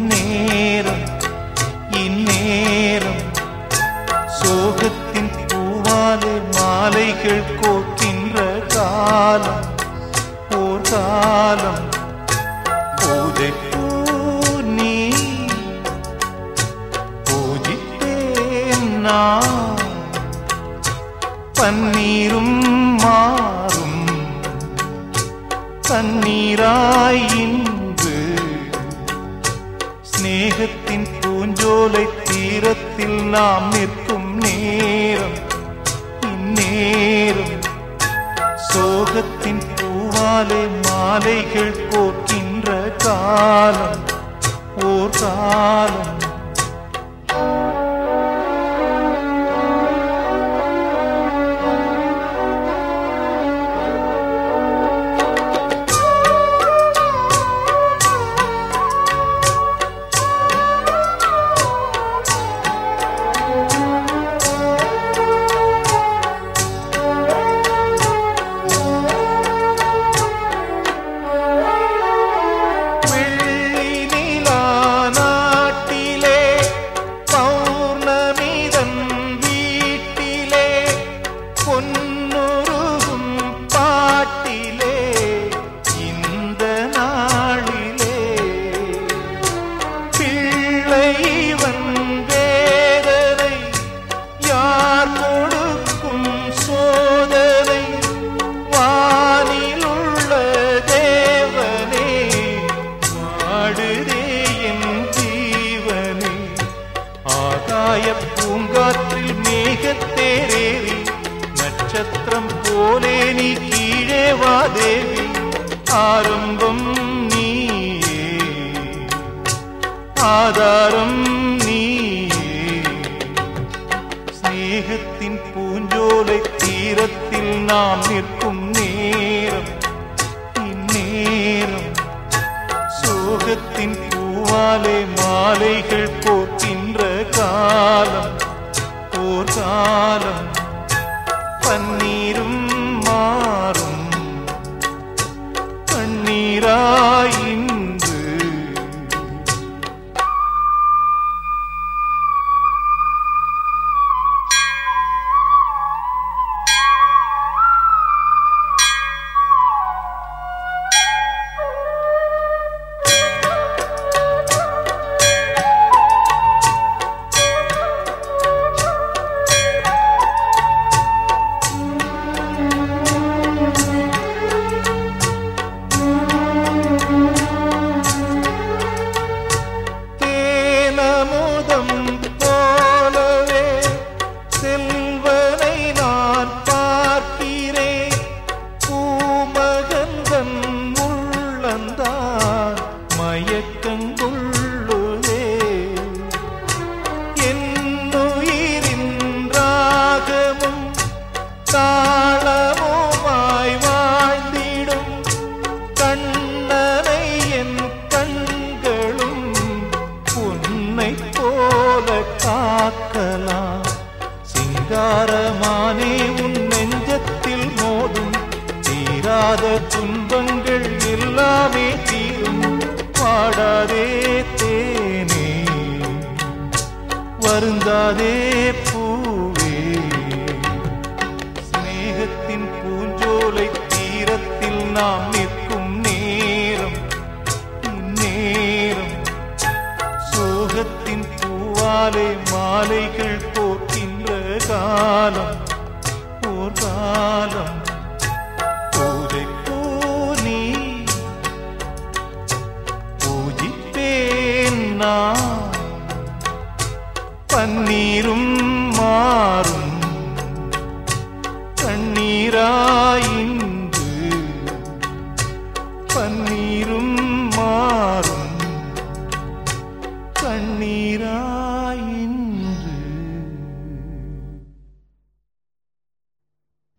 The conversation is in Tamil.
நேரம் இந்நேரம் சோகத்தின் பூவாலே மாலைகள் கோக்கின்ற காலம் ஓர் காலம் பூஜை பூ நீ பூஜித்தேன் நான் பன்னீரும் மாறும் தண்ணீராய் இன்று ஸ்நேகத்தின் பூஞ்சோலை தீரத்தில் நாம் நிற்கும் நேரம் இந்நேரம் சோகத்தின் பூவாலே மாலைகள் கோக்கின்ற காலம் ஓர் காலம் வெள்ளி நிலா நாட்டிலே பௌர்ணமிதன் வீட்டிலே பொன்னுருகும் பாட்டிலே இந்த நாளிலே பிள்ளைவன் வேதனை யார் கொடுக்கும் சோதனை வானிலுள்ள தேவனே வாடுதே என் ஜீவனே ஆகாய பூங்காற்றில் மேகத்தேரேறி நட்சத்திரம் போலே நீ கீழே வா தேவி ஆரம்பம் நீயே ஆதாரம் நீயே ஸ்நேகத்தின் பூஞ்சோலை தீரத்தில் நாம் நிற்கும் நேரம் இந்நேரம் சோகத்தின் பூவாலே மாலைகள் போக்கின்ற காலம் ஓர் காலம் பன்னீரும் மாறும் கண்ணீராயின்று தேனமுதம் போலவே செல்வனை நான் பார்க்கிறேன் பூமகந்தன் உள்ளந்தான் மயக்கங்குள்ளுதே என்னுயிரின் ராகமும் தாளமுமாய் வாழ்ந்திடும் கண்ணனை என் கண்களும் உன்னை போல காக்கலாம் சிங்காரமானே உன் நெஞ்சத்தில் மோதும் தீராத துன்பங்கள் எல்லாமே தீரும் பாடாதே தேனே வருந்தாதே பூவே ஸ்நேகத்தின் பூஞ்சோலை தீரத்தில் நாம் நிற்கும் நேரம் இந்நேரம் சோகத்தின் பூவாலை மாலைகள் போக்கின்ற காலம் ஓர் காலம் பூஜை பூ நீ பூஜிப்பேன் நான் பன்னீரும் மாறும் கண்ணீராயின்று பன்னீரும் மாறும் கண்ணீரா